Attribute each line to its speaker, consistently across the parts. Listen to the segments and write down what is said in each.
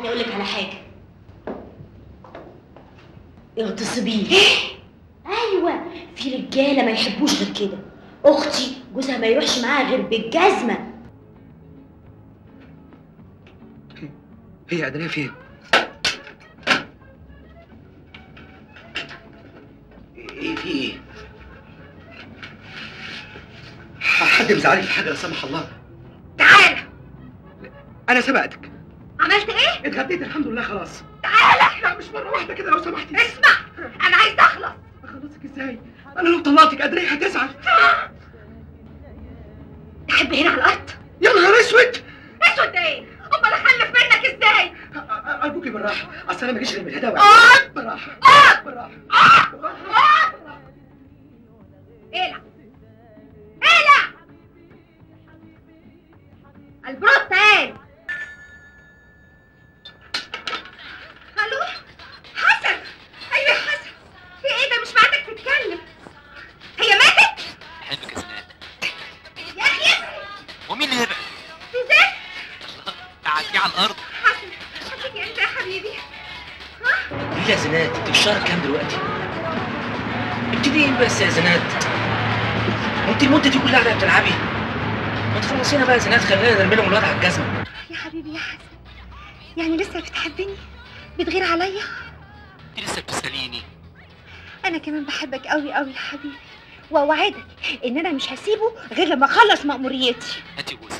Speaker 1: تعالي اقول لك على حاجه اغتصبيه ايوه في رجاله ما يحبوش غير كده اختي جوزها ما يروحش معاها غير بالجزمه
Speaker 2: هي أدرية فين؟ ايه في ايه؟ حد مزعلك في حاجة لا سمح الله
Speaker 3: تعالى
Speaker 2: أنا سبقتك
Speaker 3: عملت ايه؟
Speaker 2: اتغديت الحمد لله خلاص
Speaker 3: تعالى
Speaker 2: لا مش مرة واحدة كده لو سمحتي
Speaker 3: اسمع انا عايز اخلص
Speaker 2: أخلصك ازاي؟ أنا لو طلعتك أدرية هتزعل
Speaker 3: تحب هنا على الارض
Speaker 2: يا نهار أسود
Speaker 3: اسود ايه؟ امال اخلف منك ازاي؟
Speaker 2: أرجوكي بالراحة أصل أنا ما جيش غير من الهداوة
Speaker 3: اقعد
Speaker 2: بالراحة
Speaker 3: اقعد
Speaker 2: بالراحة
Speaker 3: اقعد العب العب البروت ايه؟ الو حسن ايوه يا حسن في ايه ده مش بعدك تتكلم هي ماتت؟
Speaker 4: بحبك يا زناد
Speaker 3: يا اخي اسمع
Speaker 4: ومين اللي يبعد؟
Speaker 3: في زيت
Speaker 4: تعدي على الارض
Speaker 3: حسن حبيبي انت يا حبيبي ها؟
Speaker 4: ليه يا زناد انت في الشهر كام دلوقتي ابتدي ايه بس يا زناد انت المده دي كلها قاعده بتلعبي ما تخلصينا بقى يا زناد خلينا نرمي لهم الواد على الجزمه
Speaker 3: يا حبيبي يا حسن يعني لسه بتحبني بتغير عليا
Speaker 4: انت لسه بتساليني
Speaker 3: انا كمان بحبك قوي قوي يا حبيبي واوعدك ان انا مش هسيبه غير لما اخلص مأموريتي
Speaker 4: هاتي بوسه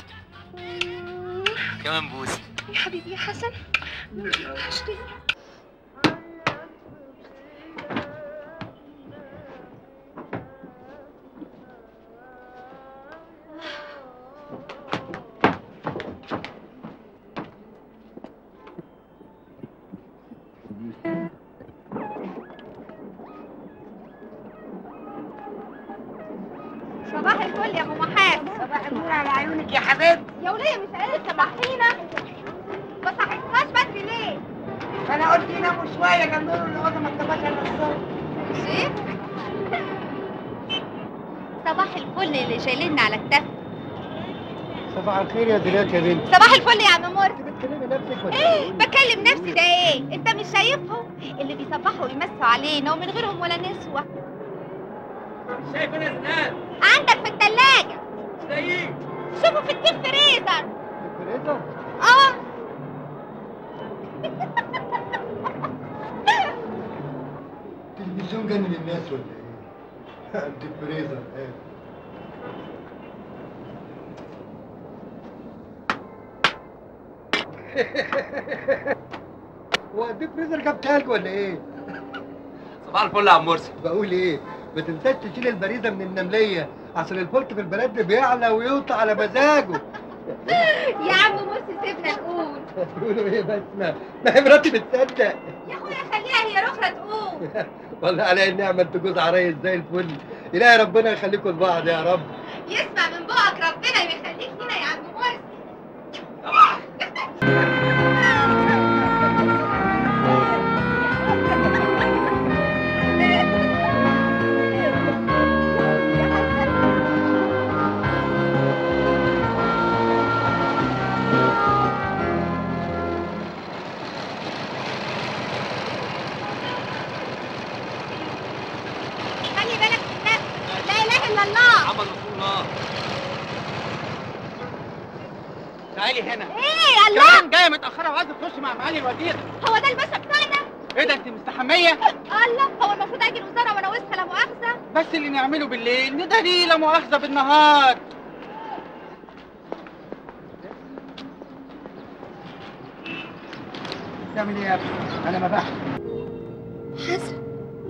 Speaker 4: كمان بوسه
Speaker 3: يا حبيبي يا حسن وحشتني صباح الفل يا ام محاب صباح النور على عيونك يا حبيبتي يا وليه مش قادره تسمحينا ما صحيتناش بدري ليه
Speaker 5: انا قلت يناموا شويه كان دول الاوضه ما تبقاش الا الصبح
Speaker 3: ايه صباح الفل اللي شايلنا على كتافنا
Speaker 6: صباح الخير يا دلات يا بنت
Speaker 3: صباح الفل يا عم مرسي
Speaker 6: بتكلمي نفسك ولا
Speaker 3: ايه بكلم نفسي ده ايه انت مش شايفهم اللي بيصبحوا ويمسوا علينا ومن غيرهم ولا نسوه
Speaker 4: شايف انا زناد
Speaker 3: عندك في التلاجة
Speaker 4: زيك
Speaker 3: شوفوا في الديب فريزر
Speaker 6: الفريزر
Speaker 3: اه
Speaker 6: التلفزيون جنن الناس ولا ايه؟ انت الفريزر ايه هو الديب فريزر جاب تلج ولا ايه؟
Speaker 4: صباح الفل يا عم مرسي
Speaker 6: بقول ايه؟ ما تنساش تشيل البريزه من النمليه عشان الفولت في البلد بيعلى ويوطى على مزاجه
Speaker 3: يا عم مرسي سيبنا نقول
Speaker 6: تقولوا ايه بس ما ما هي مراتي بتصدق
Speaker 3: يا اخويا خليها هي رخرة تقول
Speaker 6: والله على النعمه انتوا جوز عرايس زي الفل الهي ربنا يخليكم لبعض يا رب
Speaker 3: يسمع من بقك ربنا يخليك لينا يا عم مرسي خلي بالك من نفسك لا اله الا الله
Speaker 4: محمد رسول الله تعالي هنا
Speaker 3: ايه الله
Speaker 5: كمان جايه متاخره وعايزه تخش مع معالي الوزير
Speaker 3: هو ده الباشا بتاعنا
Speaker 5: ايه ده انت مستحميه
Speaker 3: الله هو المفروض اجي الوزاره وانا وسخه لا مؤاخذه
Speaker 5: بس اللي نعمله بالليل نداري لا مؤاخذه بالنهار تعمل ايه يا ابني انا ما بحث
Speaker 3: حسن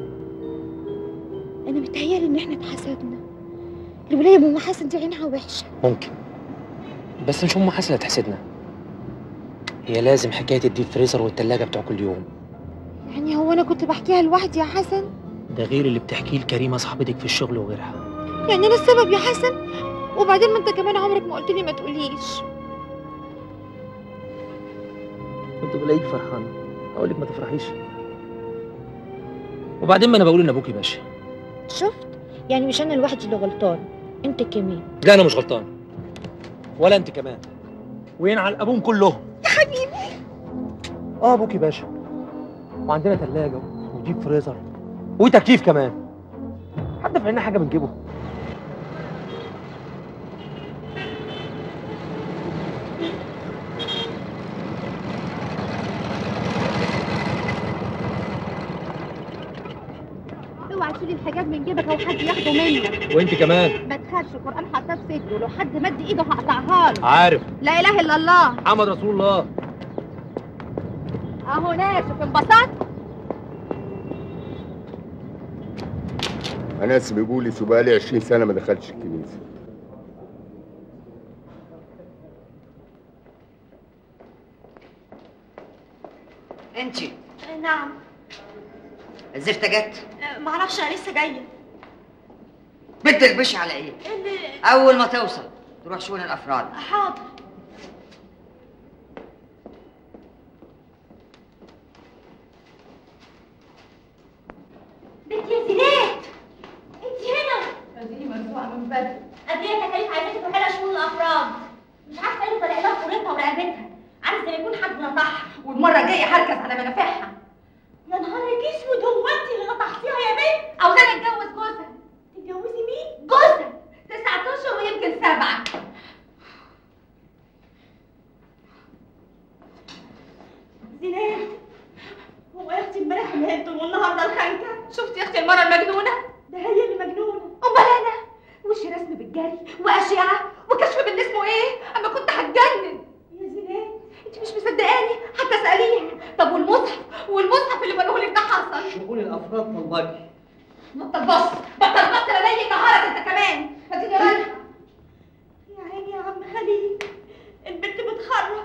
Speaker 3: انا متهيألي ان احنا اتحسدنا الولايه ام حسن دي عينها وحشه
Speaker 4: ممكن بس مش ام حسن اللي تحسدنا هي لازم حكايه الديب فريزر والتلاجة بتوع كل يوم
Speaker 3: يعني هو انا كنت بحكيها لوحدي يا حسن
Speaker 4: ده غير اللي بتحكيه لكريمه صاحبتك في الشغل وغيرها
Speaker 3: يعني انا السبب يا حسن وبعدين ما انت كمان عمرك ما قلت لي ما تقوليش
Speaker 4: كنت بلاقيك فرحان اقول لك ما تفرحيش وبعدين ما انا بقول ان ابوكي ماشي
Speaker 3: شفت يعني مش انا لوحدي اللي غلطان انت كمان
Speaker 4: لا انا مش غلطان ولا انت كمان وينعل ابوهم كلهم
Speaker 3: يا حبيبي
Speaker 7: اه ابوكي باشا وعندنا ثلاجه وديب فريزر وتكييف كمان حد في عنا حاجه بنجيبه
Speaker 3: اوعى تشيل الحجاب من جيبك او حد ياخده منك
Speaker 7: وانت كمان
Speaker 3: ما تخافش القران حطاه في صدره لو حد مد ايده هقطعها له
Speaker 7: عارف
Speaker 3: لا اله الا الله
Speaker 7: محمد رسول الله
Speaker 3: اهو ناشف انبسطت
Speaker 8: انا اسمي بوليس وبقالي 20 سنه ما دخلتش الكنيسه
Speaker 9: انتي
Speaker 1: نعم
Speaker 9: الزفته جت
Speaker 1: معرفش انا لسه جايه
Speaker 9: بدك بش على ايه
Speaker 1: اللي
Speaker 9: اول ما توصل تروح شؤون الافراد
Speaker 1: حاضر بنت يا زينات انت هنا
Speaker 3: هذه مرفوعه من بدري
Speaker 1: قضية تكاليف عايزاكي تروحي لها شؤون الافراد مش عارفه ايه اللي طالع لها صورتها ورقبتها عارف زي ما يكون حد نطحها
Speaker 3: والمره الجايه هركز على منافعها
Speaker 1: يا نهارك اسود هو انت اللي نطحتيها يا بنت
Speaker 3: عاوزاني اتجوز جوزها
Speaker 1: تتجوزي مين؟
Speaker 3: جوزها تسعة اشهر ويمكن سبعه
Speaker 1: زينات هو يا اختي امبارح الهند والنهارده الخنكه
Speaker 3: شفتي يا اختي المره المجنونه
Speaker 1: ده هي اللي مجنونه
Speaker 3: امال انا وشي رسم بالجري واشعه وكشف باللي اسمه ايه اما كنت هتجنن
Speaker 1: يا زينات
Speaker 3: انت مش مصدقاني حتى اساليها طب والمصحف والمصحف اللي بقوله لك ده حصل
Speaker 7: شؤون الافراد طلباكي
Speaker 3: بطل بص بطل بص انا زي نهارك انت كمان ما تيجي بالك
Speaker 1: يا عيني يا عم خليل البنت بتخرف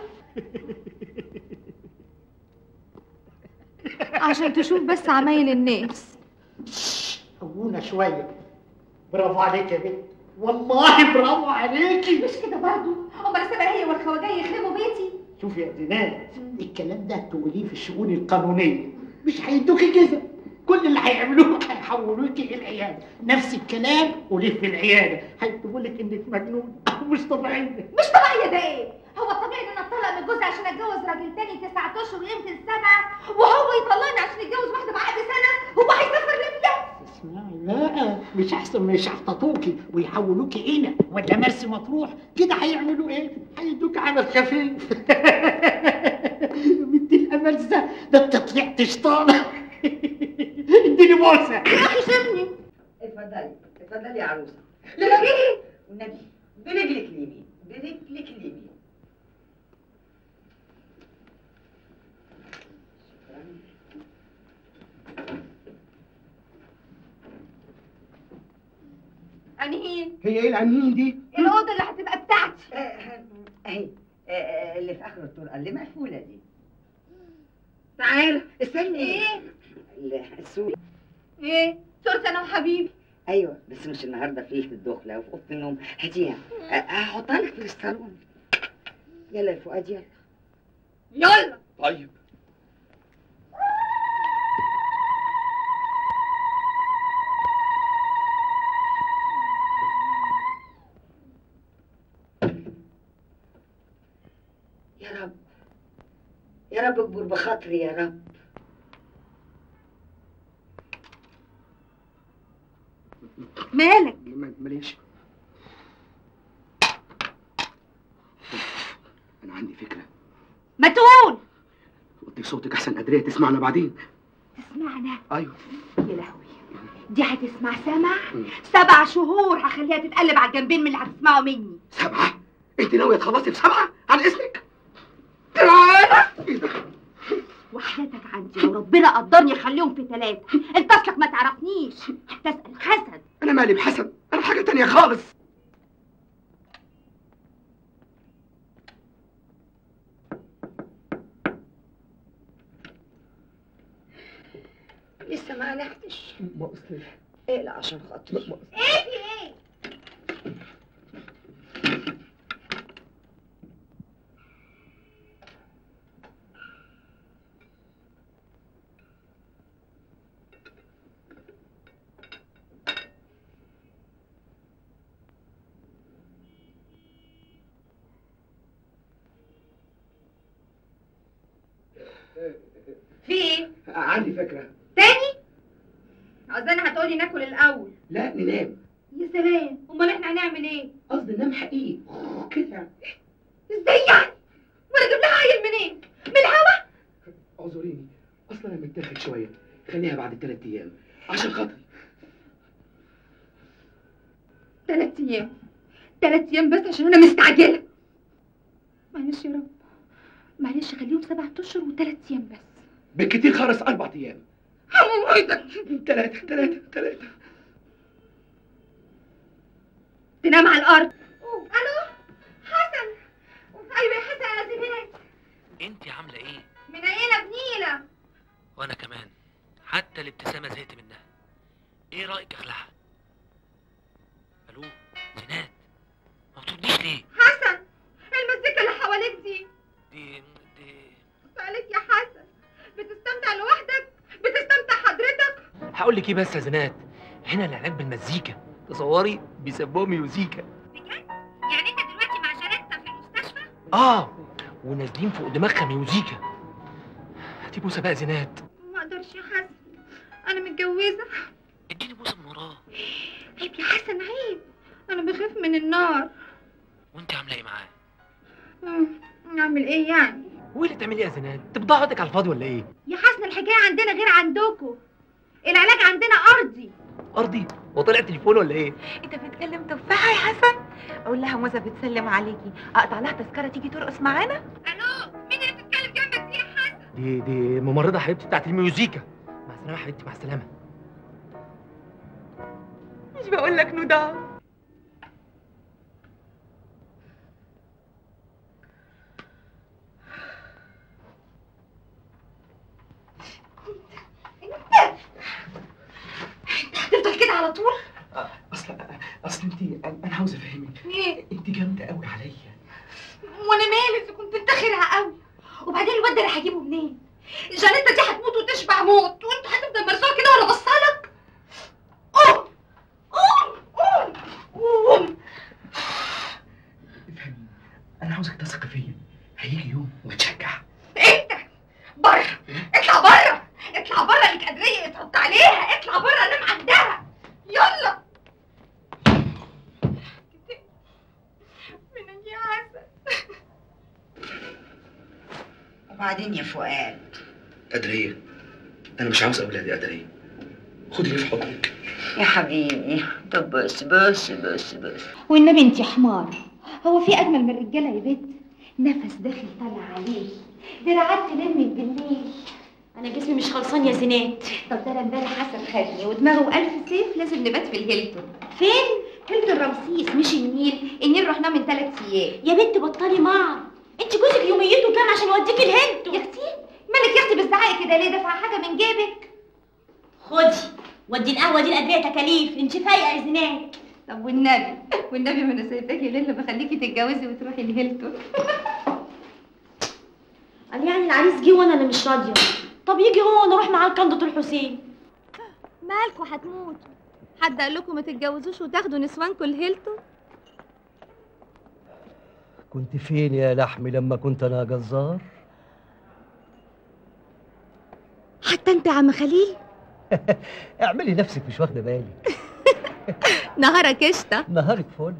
Speaker 3: عشان تشوف بس عمايل الناس
Speaker 5: هونا شويه برافو عليك يا بنت والله برافو عليكي
Speaker 3: مش كده برضه امال السبع هي والخواجاي يخربوا بيتي
Speaker 5: شوفي يا زينات الكلام ده تقوليه في الشؤون القانونيه مش هيدوكي كده كل اللي هيعملوه هيحولوكي العياده نفس الكلام قوليه في العياده هيكتبوا لك انك مجنون مش طبيعيه
Speaker 3: مش طبيعي ده ايه هو الطبيعي ان انا اتطلق من جوزي عشان اتجوز راجل تاني تسعة اشهر ويمكن سبعه وهو يطلقني عشان يتجوز واحده بعد سنه هو هيسافر ليبيا
Speaker 5: اسمعي لا مش احسن ما يشحططوكي ويحولوكي هنا ولا مرسي مطروح كده هيعملوا ايه؟ هيدوك عمل خفيف بنت الامل ده ده انت طلعت شطانه اديني بوسه
Speaker 3: يا اخي سيبني
Speaker 9: اتفضلي اتفضلي يا عروسه لا والنبي برجلك اليمين برجلك اليمين
Speaker 3: انهين
Speaker 5: هي ايه العنين دي؟
Speaker 3: الاوضه اللي هتبقى بتاعتي
Speaker 9: آه، اهي آه، آه، اللي في اخر الطرقه اللي مقفوله دي تعال استني
Speaker 3: ايه
Speaker 9: ال- السوق
Speaker 3: ايه صورتي انا وحبيبي
Speaker 9: ايوه بس مش النهارده في في الدخله وفي اوضه النوم هاتيها آه، هحطها لك في الصالون يلا يا فؤاد يلا
Speaker 3: يلا
Speaker 2: طيب
Speaker 9: يا رب يا رب اكبر بخاطري يا رب
Speaker 3: مالك
Speaker 2: ماليش انا عندي فكره
Speaker 3: ما تقول
Speaker 2: وطي صوتك احسن قادريه تسمعنا بعدين
Speaker 3: تسمعنا
Speaker 2: ايوه
Speaker 3: يا لهوي دي هتسمع سمع سبع شهور هخليها تتقلب على الجنبين من اللي هتسمعوا مني
Speaker 2: سبعه انت ناويه تخلصي في سبعه عن اذنك تعالى ايه ده
Speaker 3: وحياتك عندي لو ربنا قدرني اخليهم في ثلاثة انت اصلك ما تعرفنيش تسأل حسن
Speaker 2: انا مالي بحسن انا حاجه تانية خالص
Speaker 9: لسه ما قلقتش
Speaker 2: ما اصلي
Speaker 9: اقلق عشان خاطري
Speaker 3: ايه في ايه في ايه
Speaker 2: عندي فكره
Speaker 3: تاني عاوزانا هتقولي ناكل الاول
Speaker 2: لا ننام
Speaker 3: يا سلام امال احنا هنعمل ايه
Speaker 2: قصدي ننام حقيقي كده يعني
Speaker 3: ازاي يعني وانا اجيب لها عيل منين من الهوا
Speaker 2: اعذريني اصلا انا متاخد شويه خليها بعد ثلاث ايام عشان خاطري
Speaker 3: ثلاث ايام ثلاث ايام بس عشان انا مستعجله معلش يا رب معلش خليهم سبعة اشهر وثلاث ايام بس
Speaker 2: بالكتير خلص اربع ايام
Speaker 3: هموتك
Speaker 2: ثلاثه ثلاثه ثلاثه
Speaker 3: تنام على الارض الو حسن ايوه يا حسن يا زينات
Speaker 4: انت عامله ايه
Speaker 3: منيله بنيله
Speaker 4: وانا كمان حتى الابتسامه زهقت منها ايه رايك اخلعها الو زينات ما بترديش ليه
Speaker 3: حسن المزيكا اللي حواليك دي
Speaker 4: دي دي
Speaker 3: سألك يا حسن بتستمتع لوحدك بتستمتع حضرتك
Speaker 4: هقول لك ايه بس يا زينات هنا العلاج بالمزيكا تصوري بيسموها ميوزيكا
Speaker 3: بجد يعني انت دلوقتي مع شريكتك في المستشفى
Speaker 4: اه ونازلين فوق دماغها ميوزيكا هاتي بوسه بقى زينات
Speaker 3: ما اقدرش يا حسن انا متجوزه
Speaker 4: اديني بوسه من وراه
Speaker 3: عيب يا حسن عيب انا بخاف من النار
Speaker 4: وانت عامله ايه معاه
Speaker 3: مم، اعمل ايه يعني
Speaker 4: وايه اللي بتعملي ايه يا زينات تبضع وقتك على الفاضي ولا ايه
Speaker 3: يا حسن الحكايه عندنا غير عندكم العلاج عندنا ارضي
Speaker 4: ارضي وطلع تليفون ولا ايه
Speaker 10: انت بتتكلم تفاحه يا حسن اقول لها موزه بتسلم عليكي اقطع لها تذكره تيجي ترقص معانا
Speaker 3: الو مين اللي بتتكلم جنبك دي يا حسن
Speaker 4: دي دي ممرضه حبيبتي بتاعت الميوزيكا مع السلامه يا حبيبتي مع السلامه
Speaker 10: مش بقول لك نضاع
Speaker 3: هتفضل كده على طول
Speaker 2: اصل اصل انت انا عاوز افهمك
Speaker 3: ايه
Speaker 2: انت جامده قوي عليا
Speaker 3: وانا مالي اذا كنت انت خيرها قوي وبعدين الواد ده انا هجيبه منين جانيتا دي هتموت وتشبع موت وانت هتفضل مرسوع كده وانا بصلك قوم قوم قوم قوم
Speaker 2: افهمي انا عاوزك تثق فيا هيجي يوم وتشجع
Speaker 3: انت بره اطلع بره اطلع بره لك قدريه يتحط عليها اطلع بره نام عندها يلا من يا حسن
Speaker 9: وبعدين يا فؤاد
Speaker 2: قدريه انا مش عاوز اولادي قدريه خدي في حضنك
Speaker 9: يا حبيبي طب بص بص بص بص
Speaker 3: والنبي انت حمار هو في اجمل من الرجاله يا بنت نفس داخل طالع عليه دراعات تلمك بالليل
Speaker 1: انا جسمي مش خلصان يا زينات
Speaker 3: طب ده انا امبارح حسن خدني ودماغه ألف سيف لازم نبات في الهيلتون فين؟ هيلتون رمسيس مش النيل النيل رحناه من ثلاث ايام
Speaker 1: يا بنت بطلي مار انت جوزك يوميته كام عشان يوديكي الهند
Speaker 3: يا اختي مالك يا اختي بالزعاق كده ليه دافعه حاجه من جيبك
Speaker 1: خدي ودي القهوه دي الادويه تكاليف انت فايقه يا زينات
Speaker 3: طب والنبي والنبي ما انا سايباكي ليه اللي بخليكي تتجوزي وتروحي الهيلتون
Speaker 1: قال يعني العريس جه وانا اللي مش راضيه طب يجي هو وانا اروح معاه كندة الحسين
Speaker 3: مالكوا هتموتوا حد قال لكم ما تتجوزوش وتاخدوا نسوانكم الهيلتون
Speaker 11: كنت فين يا لحمي لما كنت انا جزار
Speaker 3: حتى انت يا عم خليل
Speaker 11: اعملي نفسك مش واخده بالي
Speaker 3: نهارك قشطه
Speaker 11: نهارك فل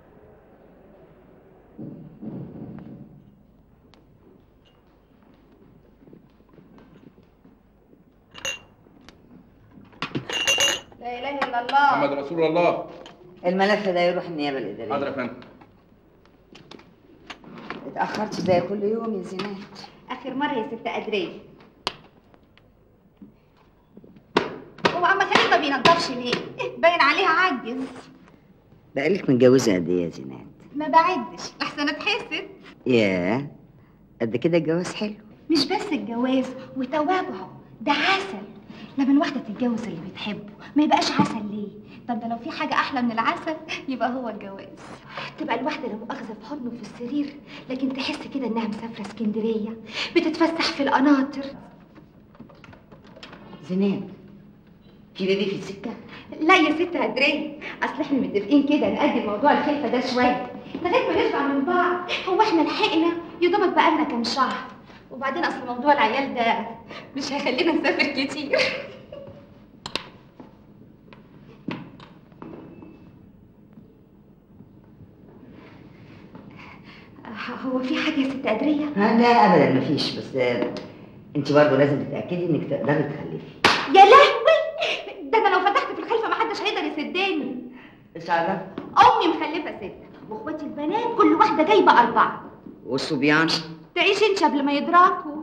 Speaker 3: لا اله الا الله
Speaker 8: محمد رسول الله
Speaker 9: الملف ده يروح النيابه الاداريه
Speaker 8: حاضر يا فندم
Speaker 9: اتاخرت زي كل يوم يا زينات
Speaker 3: اخر مره يا ست قدريه هو عم خليل ما بينضفش ليه باين عليها عجز
Speaker 9: بقالك متجوزه قد ايه يا زينات
Speaker 3: ما بعدش احسن اتحسد
Speaker 9: ياه قد كده الجواز حلو
Speaker 3: مش بس الجواز وتوابعه ده عسل لما الواحده تتجوز اللي بتحبه ما يبقاش عسل ليه طب ده لو في حاجه احلى من العسل يبقى هو الجواز تبقى الواحده لو مؤاخذه في حضنه في السرير لكن تحس كده انها مسافره اسكندريه بتتفسح في القناطر
Speaker 9: زينات في بيبي في السكه
Speaker 3: لا يا ست هدرية اصل احنا متفقين كده نأجل موضوع الخلفه ده شويه لغايه ما نرجع من بعض هو احنا لحقنا يا دوبك بقالنا كام شهر وبعدين اصل موضوع العيال ده مش هيخلينا نسافر كتير هو في حاجه يا ست قدريه
Speaker 9: ها، لا ابدا مفيش بس آه، انت برضه لازم تتاكدي انك تقدري تخلفي
Speaker 3: يا لهوي ده انا لو فتحت في الخلفه محدش هيقدر يسدني
Speaker 9: ايش عرف
Speaker 3: امي مخلفه سته واخواتي البنات كل واحده جايبه اربعه
Speaker 9: والصبيان
Speaker 3: تعيش انت قبل ما يدركوا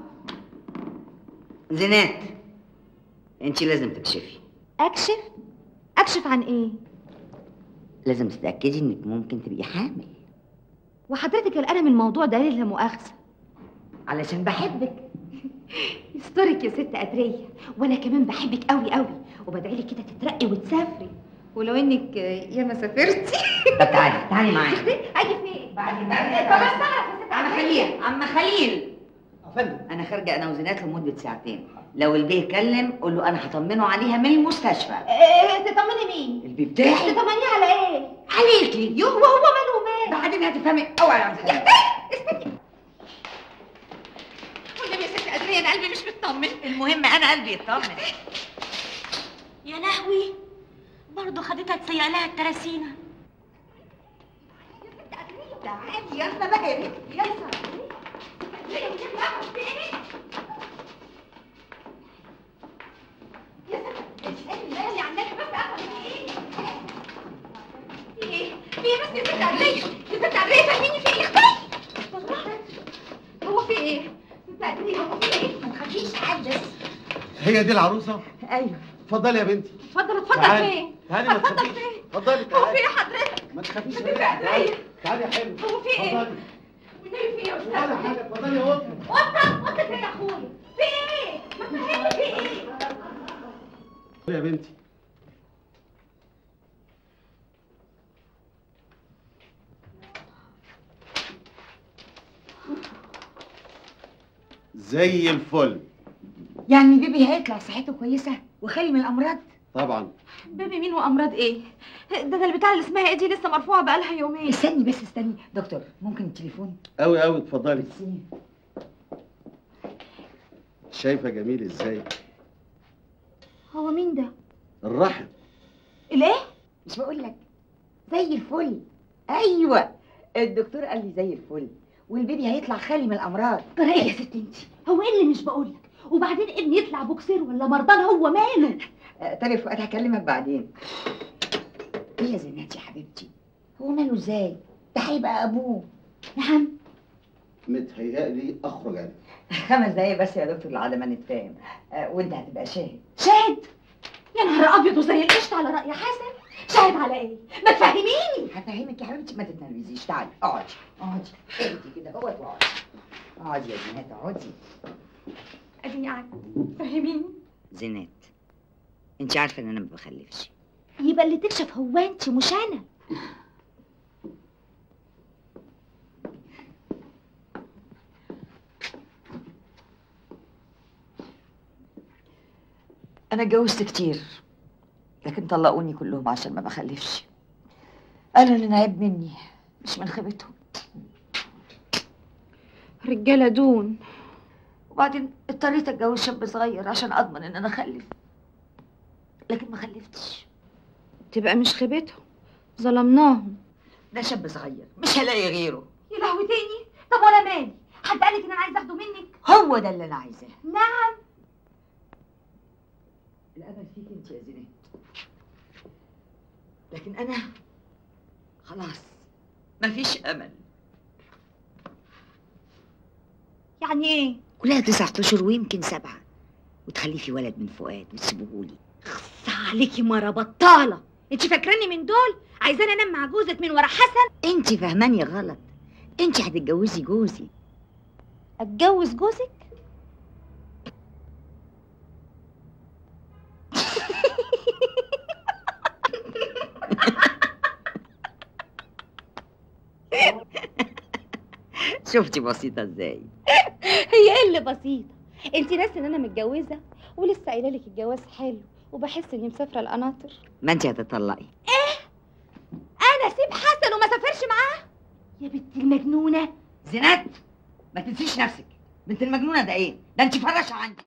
Speaker 9: زينات انت لازم تكشفي
Speaker 3: اكشف اكشف عن ايه
Speaker 9: لازم تتاكدي انك ممكن تبقي حامل
Speaker 3: وحضرتك قلقانه من الموضوع ده ليه لا مؤاخذه
Speaker 9: علشان بحبك
Speaker 3: يسترك يا ست قدريه وانا كمان بحبك قوي قوي وبدعي لك كده تترقي وتسافري ولو انك ياما سافرتي
Speaker 9: طب تعالي تعالي معايا
Speaker 3: اجي فين
Speaker 9: بعدين
Speaker 3: طب استعرف يا ست
Speaker 9: عم
Speaker 3: قدرية.
Speaker 9: خليل عم خليل
Speaker 6: فندم
Speaker 9: انا خارجه انا وزينات لمده ساعتين لو البيه كلم قول له انا هطمنه عليها من المستشفى
Speaker 3: إيه تطمني مين
Speaker 9: البيه بتاعي
Speaker 3: تطمنيه على ايه
Speaker 9: عليكي
Speaker 3: يو وهو ماله ومال
Speaker 9: بعدين هتفهمي اوعي يا عم خليل
Speaker 3: والنبي يا ست قدريه انا قلبي مش مطمن
Speaker 9: المهم انا قلبي يطمن
Speaker 1: يا لهوي برضه خدتها تسيق لها التراسينه
Speaker 3: تعالي يلا بقى يا بنتي يلا في ايه بس يا ست عدلية يا ست عدلية فهميني في ايه اختي هو في ايه ست عدلية هو في ايه ما تخافيش حدث
Speaker 6: هي دي العروسه
Speaker 9: ايوه
Speaker 6: اتفضلي يا بنتي
Speaker 3: اتفضل اتفضل
Speaker 6: تعالي.
Speaker 3: فين
Speaker 6: تعالي ما
Speaker 3: اتفضل
Speaker 6: تخافيش
Speaker 3: فين
Speaker 6: اتفضلي
Speaker 3: هو في
Speaker 6: تعالي
Speaker 3: ايه حضرتك
Speaker 6: ما تخافيش يا
Speaker 3: ست
Speaker 6: بنتي
Speaker 3: عدلية
Speaker 6: تعالي يا حلو
Speaker 3: هو في ايه
Speaker 6: اتفضلي
Speaker 3: والنبي في ايه يا
Speaker 6: ولا
Speaker 3: استاذ
Speaker 6: حاجه اتفضلي يا قطه
Speaker 3: قطة قطة فين يا اخويا في ايه ما تفهمني في ايه
Speaker 6: يا بنتي زي الفل
Speaker 9: يعني بيبي هيطلع صحته كويسه وخالي من الامراض
Speaker 6: طبعا
Speaker 3: بيبي مين وامراض ايه ده ده البتاع اللي اسمها ايه دي لسه مرفوعه بقالها يومين
Speaker 9: استني بس استني دكتور ممكن التليفون
Speaker 6: قوي قوي اتفضلي
Speaker 9: بس
Speaker 6: شايفه جميل ازاي
Speaker 3: هو مين ده
Speaker 6: الرحم
Speaker 3: الايه
Speaker 9: مش بقول لك زي الفل ايوه الدكتور قال لي زي الفل والبيبي هيطلع خالي من الامراض
Speaker 3: ترى ايه يا ست انت هو ايه اللي مش بقول لك وبعدين ابني يطلع بوكسير ولا مرضان هو ماله
Speaker 9: آه، طيب فؤاد هكلمك بعدين ايه يا زينات يا حبيبتي هو ماله ازاي ده هيبقى ابوه
Speaker 3: نعم
Speaker 6: متهيألي اخرج انا
Speaker 9: خمس دقايق بس يا دكتور لعد ما نتفاهم آه، وانت هتبقى شاهد
Speaker 3: شاهد يا نهار ابيض وزي القشط على راي حسن شاهد على ايه ما تفهميني
Speaker 9: هفهمك يا حبيبتي ما تتنرفزيش تعالي اقعدي اقعدي اهدي كده اهوت واقعدي اقعدي يا زينات اقعدي
Speaker 3: اديني قاعده فهميني
Speaker 9: زينات انت عارفه ان انا ما بخلفش
Speaker 3: يبقى اللي تكشف هو انت مش انا
Speaker 9: انا اتجوزت كتير لكن طلقوني كلهم عشان ما بخلفش قالوا ان عيب مني مش من خيبتهم
Speaker 3: رجاله دون
Speaker 9: وبعدين اضطريت اتجوز شاب صغير عشان اضمن ان انا اخلف لكن ما خلفتش
Speaker 3: تبقى مش خيبتهم ظلمناهم
Speaker 9: ده شاب صغير مش هلاقي غيره
Speaker 3: يا لهوي تاني طب وانا مالي حد قالك ان انا عايزه اخده منك
Speaker 9: هو ده اللي انا عايزاه
Speaker 3: نعم
Speaker 9: الامل فيك انت يا زينات لكن انا خلاص مفيش امل
Speaker 3: يعني ايه
Speaker 9: كلها تسعة اشهر ويمكن سبعة وتخلفي ولد من فؤاد وتسيبهولي
Speaker 3: خص عليكي مره بطاله انت فاكراني من دول عايزاني انام مع جوزك من ورا حسن
Speaker 9: انت فهماني غلط انت هتتجوزي جوزي
Speaker 3: اتجوز جوزك
Speaker 9: شفتي بسيطة ازاي
Speaker 3: هي ايه اللي بسيطه انت ناسي ان انا متجوزه ولسه قايله لك الجواز حلو وبحس اني مسافره القناطر
Speaker 9: ما انت هتطلقي
Speaker 3: انا اسيب حسن وما سافرش معاه يا بنت المجنونه
Speaker 9: زينات ما تنسيش نفسك بنت المجنونه ده ايه ده انت فراشه عندي